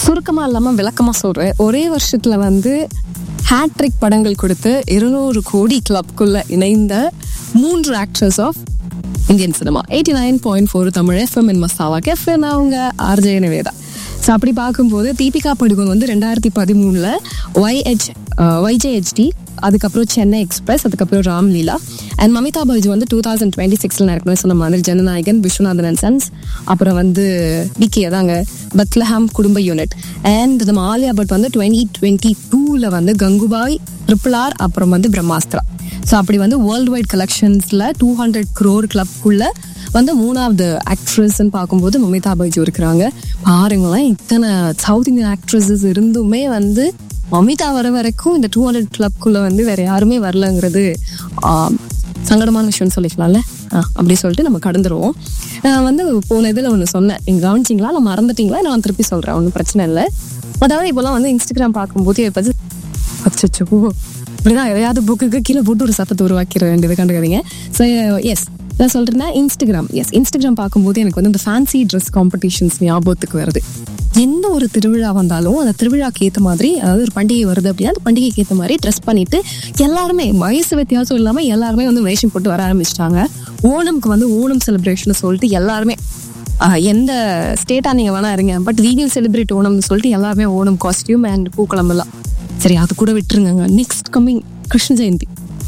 சுருக்கமாக இல்லாமல் விளக்கமாக சொல்கிறேன் ஒரே வருஷத்தில் வந்து ஹேட்ரிக் படங்கள் கொடுத்து இருநூறு கோடி கிளப்குள்ளே இணைந்த மூன்று actress of Indian cinema eighty nine point four Tamil FM in masala FM அவங்க ஆர்ஜே நிவேதா ஸோ அப்படி பார்க்கும்போது தீபிகா படுகோன் வந்து ரெண்டாயிரத்தி பதிமூணில் ஒய்ஹெச் ஒய்ஜேஹெச்டி அதுக்கப்புறம் சென்னை எக்ஸ்பிரஸ் அதுக்கப்புறம் ராம்லீலா அண்ட் மமிதா பைஜு வந்து டூ தௌசண்ட் டுவெண்ட்டி சிக்ஸில் நடக்கணும் சொன்ன மாதிரி ஜனநாயகன் விஸ்வநாதன் அண்ட் சன்ஸ் அப்புறம் வந்து டிகே தாங்க பத்லஹாம் குடும்ப யூனிட் அண்ட் நம்ம ஆலியா பட் வந்து டுவெண்ட்டி டுவெண்ட்டி டூவில் வந்து கங்குபாய் ட்ரிபிள் ஆர் அப்புறம் வந்து பிரம்மாஸ்திரா ஸோ அப்படி வந்து வேர்ல்டு வைட் கலெக்ஷன்ஸில் டூ ஹண்ட்ரட் க்ரோர் கிளப்குள்ள வந்து மூணாவது ஆக்ட்ரஸ்ன்னு பார்க்கும்போது மமிதா பைஜு இருக்கிறாங்க பாருங்களேன் இத்தனை சவுத் இந்தியன் ஆக்ட்ரஸஸ் இருந்துமே வந்து மமிதா வர வரைக்கும் இந்த டூ ஹண்ட்ரட் கிளப்குள்ளே வந்து வேற யாருமே வரலங்கிறது ஆம், சங்கடமான விஷயம்னு சொல்லிக்கலாம்ல ஆ, அப்படி சொல்லிட்டு நம்ம கடந்துருவோம் நான் வந்து போன இதில் ஒன்று சொன்னேன் நீங்கள் கவனிச்சிங்களா நான் மறந்துட்டீங்களா நான் திருப்பி சொல்கிறேன் ஒன்றும் பிரச்சனை இல்லை அதாவது இப்போலாம் வந்து இன்ஸ்டாகிராம் பார்க்கும்போது இப்போ அச்சோ இப்படிதான் எதையாவது புக்குக்கு கீழே போட்டு ஒரு சத்தத்தை உருவாக்கிற வேண்டியது கண்டுக்காதீங்க ஸோ எஸ் நான் சொல்றேன்னா இன்ஸ்டாகிராம் எஸ் இன்ஸ்டாகிராம் பார்க்கும்போது எனக்கு வந்து இந்த ஃபேன்சி ட்ரெஸ் காம்படிஷன்ஸ் ஞாபகத்துக்கு வருது எந்த ஒரு திருவிழா வந்தாலும் அந்த திருவிழாக்கு ஏற்ற மாதிரி அதாவது ஒரு பண்டிகை வருது அப்படின்னா அந்த பண்டிகைக்கு ஏற்ற மாதிரி ட்ரெஸ் பண்ணிட்டு எல்லாருமே வயசு வித்தியாசம் இல்லாமல் எல்லாருமே வந்து வேஷம் போட்டு வர ஆரம்பிச்சிட்டாங்க ஓணம்க்கு வந்து ஓணம் செலிப்ரேஷன் சொல்லிட்டு எல்லாருமே ஆஹ் எந்த ஸ்டேட்டா நீங்க வேணா இருங்க பட் வீடியோ செலிப்ரேட் ஓணம்னு சொல்லிட்டு எல்லாருமே ஓணம் காஸ்டியூம் அண்ட் பூக்களம் எல்லாம் சரி அது கூட விட்டுருங்க நெக்ஸ்ட் கம்மிங் கிருஷ்ண ஜெயந்தி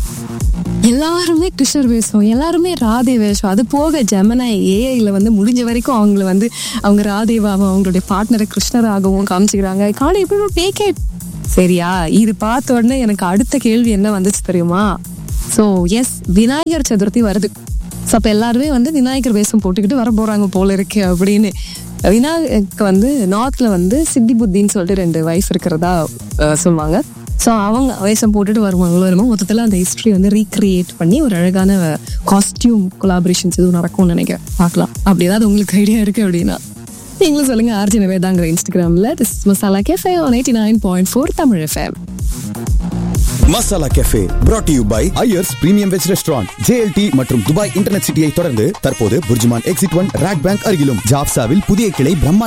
எல்லாருமே கிருஷ்ணர் வேஷம் எல்லாருமே ராதே வேஷம் அது போக ஜெமனா ஏஐல வந்து முடிஞ்ச வரைக்கும் அவங்கள வந்து அவங்க ராதேவாவும் அவங்களுடைய பார்ட்னரை கிருஷ்ணராகவும் காமிச்சுக்கிறாங்க காலை எப்படி பேக்கே சரியா இது பார்த்த உடனே எனக்கு அடுத்த கேள்வி என்ன வந்துச்சு தெரியுமா ஸோ எஸ் விநாயகர் சதுர்த்தி வருது ஸோ அப்போ எல்லாருமே வந்து விநாயகர் வேஷம் போட்டுக்கிட்டு வர போறாங்க போல இருக்கு அப்படின்னு விநாயகருக்கு வந்து நார்த்ல வந்து சித்தி புத்தின்னு சொல்லிட்டு ரெண்டு வயசு இருக்கிறதா அஹ், சொல்லுவாங்க ஸோ அவங்க வேஷம் போட்டுட்டு வருவாங்களோ என்னமோ மொத்தத்தில் அந்த ஹிஸ்ட்ரி வந்து ரீக்ரியேட் பண்ணி ஒரு அழகான காஸ்டியூம் கொலாபரேஷன்ஸ் எதுவும் நடக்கும்னு நினைக்கிறேன் பார்க்கலாம் அப்படி ஏதாவது உங்களுக்கு ஐடியா இருக்கு அப்படின்னா நீங்களும் சொல்லுங்க ஆர்ஜி நிவேதாங்கிற இன்ஸ்டாகிராமில் this masala cafe one eighty nine point four Tamil FM masala cafe brought to you by Iyers premium veg restaurant JLT மற்றும் துபாய் இன்டர்நெட் சிட்டியை தொடர்ந்து தற்போது BurJuman exit one rock bank அருகிலும் ஜாப்சாவில் புதிய கிளை பிரம்மாண்ட